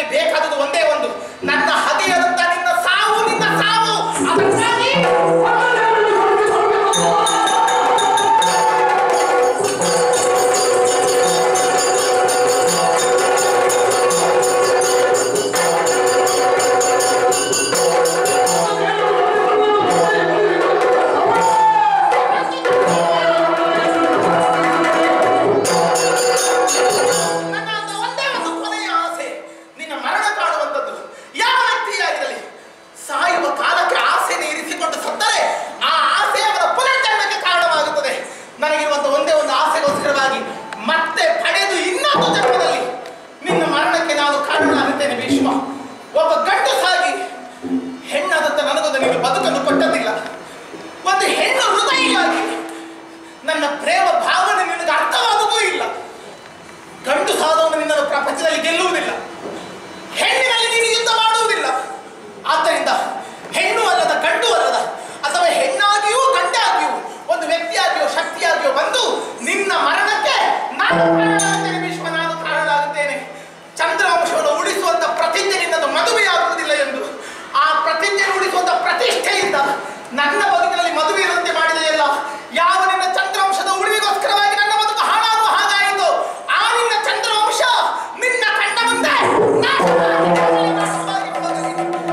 ಬೇಕಾದದ್ದು ಒಂದೇ ಒಂದು ನನ್ನ ಹಗೆಯಾದಂತ ನಿನ್ನ ಸಾವು ನಿನ್ನ ಸಾವು ಅದಕ್ಕಾಗಿ ನನ್ನ ಒಂದು ಒಂದೇ ಒಂದು ಕೊನೆಯ ಆಸೆ ನಿನ್ನ ಮರಣ ಕಾಣುವಂಥದ್ದು ಯಾವ ವ್ಯಕ್ತಿಯಾಗಿರಲಿ ಸಾಯುವ ಕಾಲಕ್ಕೆ ಆಸೆಯನ್ನು ಇರಿಸಿಕೊಂಡು ಸತ್ತರೆ ಆ ಆಸೆ ಅವರ ಪುನರ್ಜನ್ಮಕ್ಕೆ ಕಾರಣವಾಗುತ್ತದೆ ನನಗಿರುವಂತ ಒಂದೇ ಒಂದು ಆಸೆಗೋಸ್ಕರವಾಗಿ ಮತ್ತೆ ಪಡೆದು ಇನ್ನೊಂದು ಜನ್ಮದಲ್ಲಿ ನಿನ್ನ ಮರಣಕ್ಕೆ ನಾನು ಕಾರಣನಾಗುತ್ತೇನೆ ಭೀಷ್ಮ ಒಬ್ಬ ಗಂಡಸಾಗಿ ಹೆಣ್ಣಾದಂತ ನನಗೊಂದು ನೀನು ಬದುಕನ್ನು ಕೊಟ್ಟದ್ದಿಲ್ಲ ಒಂದು ಹೆಣ್ಣು ಹೃದಯವಾಗಿ ನನ್ನ ಪ್ರೇಮ ಭಾವನೆ ನಿನಗೆ ಅರ್ಥವಾಗುವುದೂ ಇಲ್ಲ ಗಂಡು ಸಾದವನು ನಿನ್ನನ್ನು ಪ್ರಪಂಚದಲ್ಲಿ ಗೆಲ್ಲುವುದಿಲ್ಲ ಹೆಣ್ಣಿನಲ್ಲಿ ನೀನು ಯುದ್ಧ ಮಾಡುವುದಿಲ್ಲ ಆದ್ದರಿಂದ ಹೆಣ್ಣು ಅಲ್ಲದ ಗಂಡು ಅಲ್ಲದ ಅಥವಾ ಹೆಣ್ಣಾಗಿಯೂ ಗಂಡಾಗಿಯೂ ಒಂದು ವ್ಯಕ್ತಿಯಾಗಿಯೋ ಶಕ್ತಿಯಾಗಿಯೋ ಬಂದು ನಿನ್ನ ಮರಣಕ್ಕೆ ನಾನು ಕಾರಣನಾಗುತ್ತೇನೆ ಭೀಷ್ಮ ನಾನು ಕಾರಣನಾಗುತ್ತೇನೆ ಚಂದ್ರವಂಶವನ್ನು ಉಳಿಸುವಂತ ಪ್ರತಿಜ್ಞೆ ನಿನ್ನದು ಮದುವೆಯಾಗುವುದಿಲ್ಲ ಎಂದು ಆ ಪ್ರತಿಜ್ಞೆ ಉಳಿಸುವಂತ ಪ್ರತಿಷ್ಠೆಯಿಂದ ನನ್ನ ಬದುಕಿನಲ್ಲಿ ಮದುವೆ ಇರುವಂತೆ ಮಾಡಿದೆಯಲ್ಲ ಯಾವ ನಿನ್ನ ಚಂದ್ರವಂಶದ ಉಳಿವಿಗೋಸ್ಕರವಾಗಿ ನನ್ನ ಬದುಕು ಹಾಳಾಗುವ ಹಾಗಾಯಿತು ಆ ನಿನ್ನ ಚಂದ್ರವಂಶ ನಿನ್ನ ಕಣ್ಣ ಮುಂದೆ ನಾಶವಾಗಿ ನಾಶವಾಗಿ ಹೋಗಲಿ.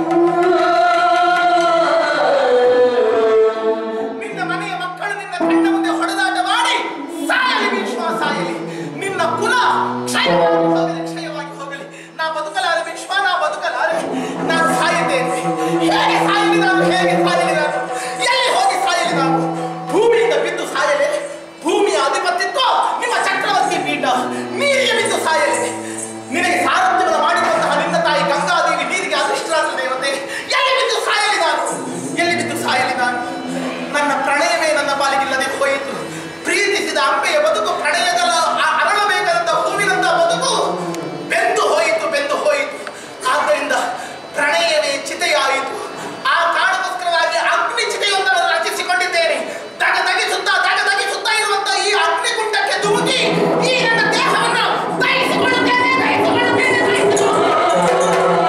ನಿನ್ನ ಮನೆಯ ಮಕ್ಕಳು ನಿನ್ನ ಕಣ್ಣ ಮುಂದೆ ಹೊಡೆದಾಟ ಮಾಡಿ ಸಾಯಲಿ ಭೀಷ್ಮ ಸಾಯಲಿ ನಿನ್ನ ಕುಲ ಕ್ಷಯವಾಗಿ ಹೋಗಲಿ ಕ್ಷಯವಾಗಿ ಹೋಗಲಿ ನಾ ಬದುಕಲಾರೆ ಭೀಷ್ಮ ನಾ ಬದುಕಲಾರೆ ನಾನು ಸಾಯುತ್ತೇನೆ ಹೇಗೆ ಸಾಯಲಿ ನಾನು ಹೇಗೆ ಸಾಯಲಿ ನಾನು ಎಲ್ಲಿ ಹೋಗಿ ಸಾಯಲಿ ನಾನು ಭೂಮಿಯಿಂದ ಬಿದ್ದು ಸಾಯಲೆ ಭೂಮಿಯ ಅಧಿಪತ್ಯತ್ವ ನಿಮ್ಮ ಚಕ್ರವರ್ತಿ ಪೀಠ ನೀರಿಗೆ ಬಿದ್ದು ಸಾಯಲಿ ನಿನಗೆ ಸಾರಥ್ಯವನ್ನು ಮಾಡಿರುವಂತಹ ನಿನ್ನ ತಾಯಿ ಗಂಗಾದೇವಿ ನೀರಿಗೆ ಅದೃಷ್ಟರಾದ ದೇವತೆ ಎಲ್ಲಿ ಬಿದ್ದು ಸಾಯಲಿ ನಾನು ಎಲ್ಲಿ ಬಿದ್ದು ಸಾಯಲಿ ನಾನು ನನ್ನ ಪ್ರಣಯವೇ ನನ್ನ ಪಾಲಿಗಿಲ್ಲದೆ ಹೋಯಿತು ಪ್ರೀತಿಸಿದ ಅಂಬೆಯ ಬದುಕು ಪ್ರಣಯದ ಅ- ಅರಳಬೇಕಾದಂತ ಹೂವಿನಂತ ಬದುಕು ಬೆಂದು ಹೋಯಿತು ಬೆಂದು ಹೋಯಿತು ಆದ್ದರಿಂದ ಪ್ರಣಯವೇ ಚಿತೆಯಾಯಿತು ಆ ಕಾರಣಕ್ಕೋಸ್ಕರವಾಗಿ ಅಗ್ನಿ ಚಿತೆಯೊಂದನ್ನು ರಚಿಸಿಕೊಂಡಿದ್ದೇನೆ ತಗ ತಗಿಸುತ್ತಾ ತಗ ತಗಿಸುತ್ತಾ ಇರುವಂತ ಈ ಅಗ್ನಿಗುಂಡಕ್ಕೆ ಧುಮುಕಿ ಈ ನನ್ನ ದೇಹವನ್ನು ದಹಿಸಿಕೊಳ್ಳುತ್ತೇನೆ ದಹಿಸಿಕೊಳ್ಳುತ್ತೇನೆ ದಹಿಸಿಕೊಳ್ಳುತ್ತೇನೆ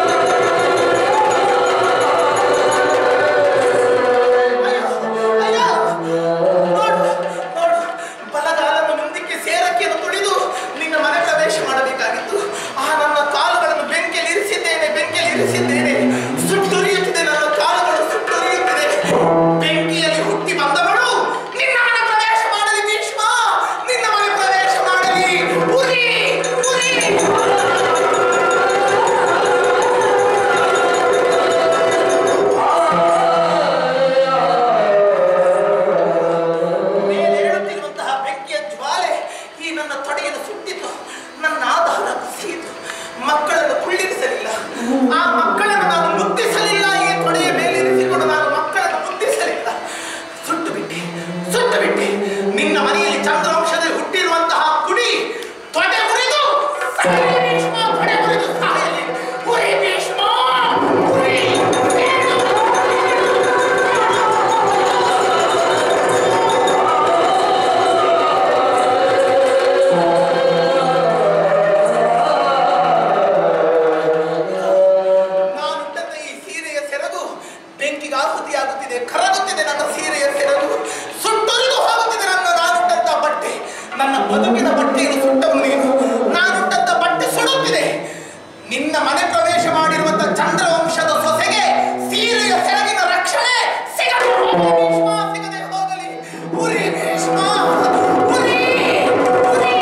ಅಯ್ಯೋ, ಅಯ್ಯೋ. ನೋಡು, ನೋಡು, ಬಲಗಾಲನ್ನು ಮುಂದಕ್ಕೆ ಸೇರಕ್ಕೆಯನ್ನು ತುಳಿದು ನಿನ್ನ ಮನೆ ಪ್ರವೇಶ ಮಾಡಬೇಕಾಗಿತ್ತು ಆ ನನ್ನ ಕಾಲುಗಳನ್ನು ಬೆಂಕಿಯಲ್ಲಿ ಇರಿಸಿದ್ದೇನೆ ಬೆಂಕಿಯಲ್ಲಿ ಇರಿಸಿದ್ದೇನೆ ಸುಟ್ಟುರಿಯುತ್ತಿದೆ ನನ್ನ ಕಾಲುಗಳು ಸುಟ್ಟುರಿಯುತ್ತಿದೆ ಬೆಂಕಿಯಲ್ಲಿ ಹುಟ್ಟಿ ಬಂದವಳು ನಿನ್ನ ಮನೆ ಪ್ರವೇಶ ಮಾಡಲಿ ಭೀಷ್ಮ ನಿನ್ನ ಮನೆ ಪ್ರವೇಶ ಮಾಡಲಿ ಉರಿ ಉರಿ ಮೇಲೇಳುತ್ತಿರುವಂತಹ ಬೆಂಕಿಯ ಜ್ವಾಲೆ ಈ ನನ್ನ ತೊಡೆಯನ್ನು ಸುಟ್ಟಿತು ನನ್ನ ಆಧಾರ ಕುಸಿಯಿತು ಮಕ್ಕಳನ್ನು ಕುಳ್ಳಿರಿಸಲಿಲ್ಲ ಆ ಮಕ್ಕಳನ್ನು ನಾನು ಮುದ್ದಿಸಲಿಲ್ಲ ಈ ತೊಡೆಯ ಮೇಲಿರಿಸಿಕೊಂಡು ನಾನು ಮಕ್ಕಳನ್ನು ಮುದ್ದಿಸಲಿಲ್ಲ ಸುಟ್ಟು ಬಿಟ್ಟೆ ಸುಟ್ಟು ಬಿಟ್ಟೆ ನಿನ್ನ ಮನೆಯಲ್ಲಿ ಚಂದ್ರವಂಶದಲ್ಲಿ ಹುಟ್ಟಿರುವಂತಹ ಕುಡಿ ತೊಡೆ ಮುರಿದು ಸಾಯಲಿ ಭೀಷ್ಮ, ತೊಡೆ ಮುರಿದು ಸಾಯಲಿ ಉರಿ ಭೀಷ್ಮ ಉರಿ ಬೇಡು. ನಾನುಟ್ಟಂತ ಈ ಸೀರೆಯ ಸೆರಗು ಬೆಂಕಿಗೆ ಆಹುತಿಯಾಗುತ್ತಿದೆ ಕರಗುತ್ತಿದೆ ನನ್ನ ಸೀರೆಯ ಸೆರಗು ಸುಟ್ಟುರಿದು ಹೋಗುತ್ತಿದೆ ನನ್ನ ನಾನುಟ್ಟಂತ ಬಟ್ಟೆ ನನ್ನ ಬದುಕಿನ ಬಟ್ಟೆಯನ್ನು ಸುಟ್ಟವನು ನೀನು ನಾನುಟ್ಟಂತ ಬಟ್ಟೆ ಸುಡುತ್ತಿದೆ ನಿನ್ನ ಮನೆ ಪ್ರವೇಶ ಮಾಡಿರುವಂತ ಚಂದ್ರವಂಶದ ಸೊಸೆಗೆ ಸೀರೆಯ ಸೆರಗಿನ ರಕ್ಷಣೆ ಸಿಗದೆ ಹೋಗಲಿ ಭೀಷ್ಮ, ಸಿಗದೆ ಹೋಗಲಿ ಉರಿ ಭೀಷ್ಮ ಉರಿ ಉರಿ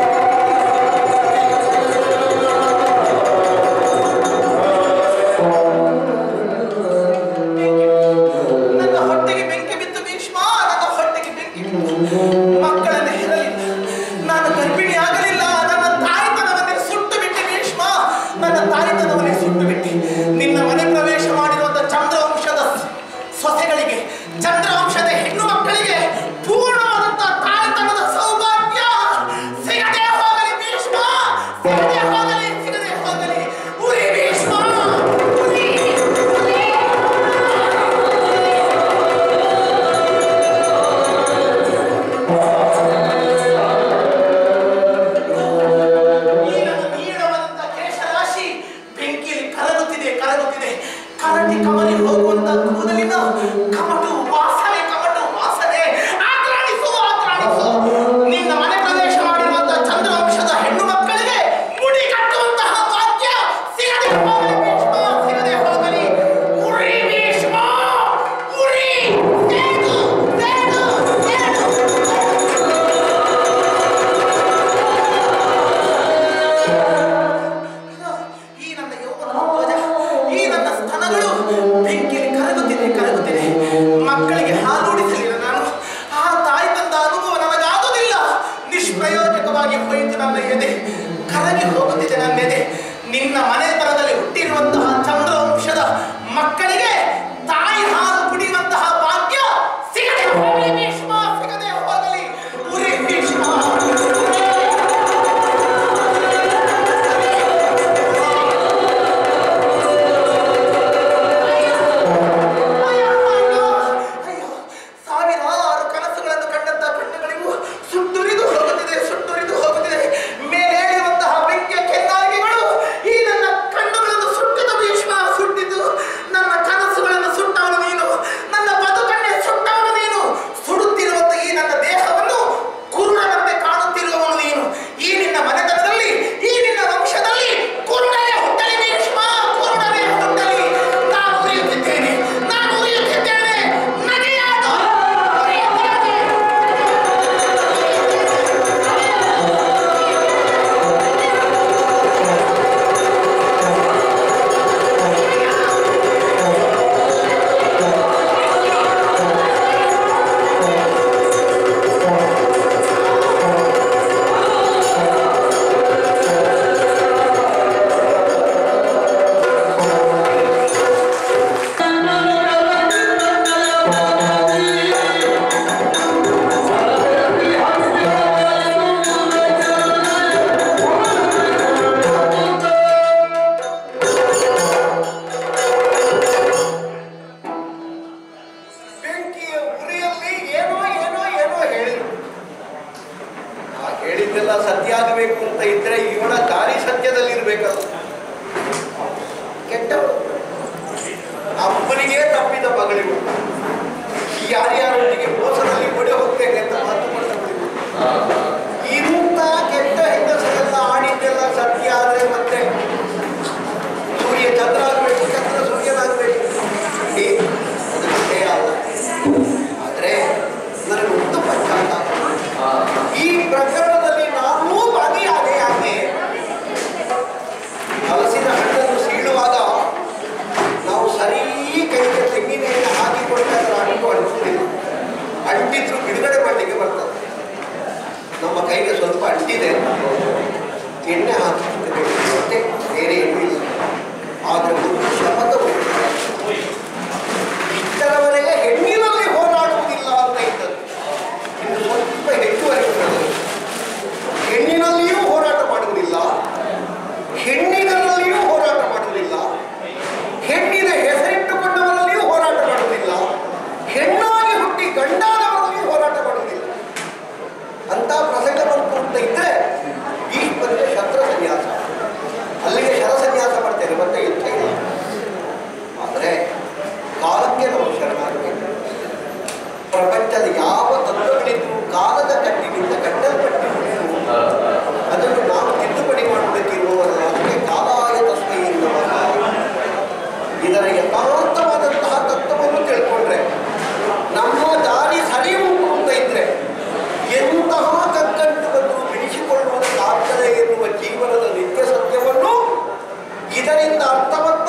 ನನ್ನ ಹೊಟ್ಟೆಗೆ ಬೆಂಕಿ ಬಿತ್ತು ಭೀಷ್ಮ ನನ್ನ ಹೊಟ್ಟೆಗೆ ಬೆಂಕಿ ಬಿತ್ತು ಮಕ್ಕಳನ್ನು ಹೆರಲಿಲ್ಲ ನಾನು ಗರ್ಭಿಣಿ ಆಗಲಿಲ್ಲ ನನ್ನ ತಾಯ್ತನವನ್ನೇ ಸುಟ್ಟು ಬಿಟ್ಟೆ ಭೀಷ್ಮ ನನ್ನ ತಾಯ್ತನವನ್ನೇ ಸುಟ್ಟು ಬಿಟ್ಟೆ ನಿನ್ನ ಮನೆ ಪ್ರವೇಶ ಮಾಡಿರುವಂತ ಚಂದ್ರವಂಶದ ಸೊಸೆಗಳಿಗೆ ಚಂದ್ರವಂಶದ ಹೆಣ್ಣು ಮಕ್ಕಳಿಗೆ ಪೂರ್ಣವಾದಂತ ತಾಯ್ತನದ ಸೌಭಾಗ್ಯ ಸಿಗದೆ ಹೋಗಲಿ ಭೀಷ್ಮ ಸಿಗದೆ ಹೋಗಲಿ ಸಿಗದೆ ಹೋಗಲಿ ಉರಿ ಭೀಷ್ಮ ಉರಿ ಉರಿ ಈ ನನ್ನ ನೀಳವಾದಂತ ಕೇಶರಾಶಿ ಕರಟಿ ಕಮರಿ ಹೋಗುವಂತ ಕೂದಲಿನ ಕಮಟು ವಾಸನೆ ಕಮಟು ವಾಸನೆ ಆಕ್ರಾಣಿಸು ಆಕ್ರಾಣಿಸು ನಿನ್ನ ಮನೆ ಪ್ರವೇಶ ಮಾಡಿರುವಂತಹ ಚಂದ್ರವಂಶದ ಹೆಣ್ಣು ಮಕ್ಕಳಿಗೆ ಮುಡಿ ಕಟ್ಟುವಂತಹ ಭಾಗ್ಯ ಸಿಗದೆ ಹೋಗಲಿ ಭೀಷ್ಮ ಸಿಗದೆ ಹೋಗಲಿ ಉರಿ ಭೀಷ್ಮ ಉರಿ ಸೇಡು ಸೇಡು ಸೇಡು ಈ ನನ್ನ ಯೌವನ ಧ್ವಜ ಈ ನನ್ನ ಸ್ತನಗಳು ಬೆಂಕಿಲಿ ಕರಗುತ್ತಿದೆ ಕರಗುತ್ತಿದೆ ಮಕ್ಕಳಿಗೆ ಹಾಲೂಡಿಸಲಿಲ್ಲ ನಾನು ಆ ತಾಯಿ ತಂದ ಅನುಭವ ನನಗಾಗುವುದಿಲ್ಲ ನಿಷ್ಪ್ರಯೋಜಕವಾಗಿ ಹೋಯಿತು ನನ್ನ ಎದೆ ಕರಗಿ ಹೋಗುತ್ತಿದೆ ನನ್ನ ಎದೆ ನಿನ್ನ ಮನೆತನದಲ್ಲಿ ಹುಟ್ಟಿರುವಂತಹ ಚಂದ್ರವಂಶದ ಮಕ್ಕಳಿಗೆ ತಾಯಿ ಹಾಲು ಕುಡಿಯುವಂತಹ ಭಾಗ್ಯ ಸಿಗದೆ ಹೋಗಲಿ ಭೀಷ್ಮ ಸಿಗದೆ ಹೋಗಲಿ ಉರಿ ಭೀಷ್ಮ ಉರಿ. ಅಯ್ಯೋ, ಅಯ್ಯೋ, ಅಯ್ಯೋ, ಸಾವಿರಾರು ಕನಸುಗಳನ್ನು ಕಂಡಂತ ಕಣ್ಣುಗಳಿಗೂ ಸುಟ್ಟುರಿದು ಹೋಗುತ್ತಿದೆ ಸುಟ್ಟುರಿದು ಹೋಗುತ್ತಿದೆ ಮೇಲೇಳುವಂತಹ ಬೆಂಕಿಯ ಕೆನ್ನಾಗಿಗಳು ಈ ನನ್ನ ಕಣ್ಣುಗಳನ್ನು ಸುಟ್ಟಿದ ಭೀಷ್ಮ ಸುಟ್ಟಿದ್ದು ನನ್ನ ಕನಸುಗಳನ್ನು ಸುಟ್ಟವನು ನೀನು ನನ್ನ ಬದುಕನ್ನೇ ಸುಟ್ಟವನು ನೀನು ಸುಡುತ್ತಿರುವಂತ ಈ ನನ್ನ ದೇಹವನ್ನು ಕುರುಡನಂತೆ ಕಾಣುತ್ತಿರುವವನು ನೀನು ಈ ನಿನ್ನ ಮನೆತನದಲ್ಲಿ ಈ ನಿನ್ನ ವಂಶದಲ್ಲಿ ಕುರುಡನೇ ಹುಟ್ಟಲಿ ಭೀಷ್ಮ ಕುರುಡನೇ ಹುಟ್ಟಲಿ ನಾನು ಉರಿಯುತ್ತಿದ್ದೇನೆ ನಾನು ಉರಿಯುತ್ತಿದ್ದೇನೆ ನಗೆಯಾಡು ಉರಿಯುತ್ತೇನೆ. ಬೆಂಕಿಯ ಉರಿಯಲ್ಲಿ ಏನೋ ಏನೋ ಏನೋ ಹೇಳಿದ್ರು ಆ ಹೇಳಿದ್ದೆಲ್ಲ ಸತ್ಯ ಆಗಬೇಕು ಅಂತ ಇದ್ರೆ ಇವಳ ದಾರಿ ಸತ್ಯದಲ್ಲಿ ಇರ್ಬೇಕಲ್ಲ ಕೆಟ್ಟವಳು ಅಪ್ಪನಿಗೆ ತಪ್ಪಿದ ಮಗಳಿವು ಯಾರ್ಯಾರೊಟ್ಟಿಗೆ ಮೋಸದಲ್ಲಿ ಓಡಿ ಹೋಗ್ತೇನೆ ಅಂತ ಮಾತು ಮಾಡ್ತಿದ್ರು ಇಂಥ ಕೆಟ್ಟ ಹೆಂಗಸರೆಲ್ಲ ಆಡಿದ್ದೆಲ್ಲ ಸತ್ಯ ಆದ್ರೆ ಮತ್ತೆ ಸೂರ್ಯ ಚಂದ್ರ ಆಗಬೇಕು ಚಂದ್ರ ಸೂರ್ಯನಾಗಬೇಕು ಏ, ಅದು ಗೊತ್ತೇ ಅಲ್ಲ ಆದ್ರೆ ನನಗೆ ಒಂದು ಪಶ್ಚಾತ್ತಾಪ ಈ ಪ್ರಕರಣದಲ್ಲಿ ನಾನೂ ಭಾಗಿಯಾದೆ ಯಾಕೆ ಹಲಸಿನ ಹಣ್ಣನ್ನು ಸೀಳುವಾಗ ನಾವು ಸರಿ ಕೈಗೆ ತೆಂಗಿನ ಎಣ್ಣೆ ಹಾಕಿಕೊಟ್ಟಾಗ ಅಂಟು ಅಂಟಿಲ್ಲ ಅಂಟಿದ್ರು ಬಿಡುಗಡೆ ಮಾಡಲಿಕ್ಕೆ ಬರ್ತದೆ ನಮ್ಮ ಕೈಗೆ ಸ್ವಲ್ಪ ಅಂಟಿದೆ ಎಣ್ಣೆ ಹಾಕಿರ್ತದೆ ಮತ್ತೆ ಬೇರೆ ಏನೂ ಇಲ್ಲ ಆದರೆ ಒಂದು ಶಪಥ ಇಷ್ಟರವರೆಗೆ ಹೆಣ್ಣಿನಲ್ಲಿ ಹೋರಾಡುವುದಿಲ್ಲ ಅಂತ ಇದ್ದದ್ದು ಇನ್ನು ಸ್ವಲ್ಪ ಹೆಚ್ಚುವರಿ ಬರ್ತದೆ ಹೆಣ್ಣಿನಲ್ಲಿಯೂ ಹೋರಾಟ ಮಾಡುವುದಿಲ್ಲ ಹೆಣ್ಣಿನಲ್ಲಿಯೂ ಹೋರಾಟ ಮಾಡುವುದಿಲ್ಲ ಹೆಣ್ಣಿನ ಹೆಸರಿಟ್ಟುಕೊಂಡವರಲ್ಲಿಯೂ ಹೋರಾಟ ಮಾಡುವುದಿಲ್ಲ ಹೆಣ್ಣಾಗಿ ಹುಟ್ಟಿ ಗಂಡಾದವರಲ್ಲಿಯೂ ಹೋರಾಟ ಮಾಡುವುದಿಲ್ಲ ಅಂತ ಪ್ರಸಂಗ ಬಂತು ಅಂತ ಇದ್ರೆ ಈ ಬಂದರೆ ಶಸ್ತ್ರ ಸನ್ಯಾಸ ಅಲ್ಲಿಗೆ ಶರ ಸನ್ಯಾಸ ಮಾಡ್ತೇನೆ ಮತ್ತೆ ಯುದ್ಧ ಇಲ್ಲ ಆದರೆ ಕಾಲಕ್ಕೆ ನಾವು ಶರಣಾಗಬೇಕು ಪ್ರಪಂಚದ ಯಾವ ತತ್ವಗಳಿದ್ರು ಕಾಲದ ಕಟ್ಟಿನಿಂದ ಕಟ್ಟಲ್ಪಟ್ಟಿರುವುದು ಅದನ್ನು ನಾವು ತಿದ್ದುಪಡಿ ಮಾಡಬೇಕಿರುವವರಲ್ಲ ಅದಕ್ಕೆ ಕಾಲಾಯ ತಸ್ಮೈಯಿಂದ ಇದರ ಯಥಾರ್ಥವಾದಂತಹ ತತ್ವವನ್ನು ತಿಳ್ಕೊಂಡ್ರೆ ನಮ್ಮ ದಾರಿ ಸರಿ ಉಂಟು ಅಂತ ಇದ್ರೆ ಎಂತಹ ಕಗ್ಗಂಟು ಬಂದು ಬಿಡಿಸಿಕೊಳ್ಳುವುದಕ್ಕಾಗ್ತದೆ ಎನ್ನುವ ಜೀವನದ ನಿತ್ಯ ಸತ್ಯವನ್ನು ಇದರಿಂದ ಅರ್ಥವತ್ತ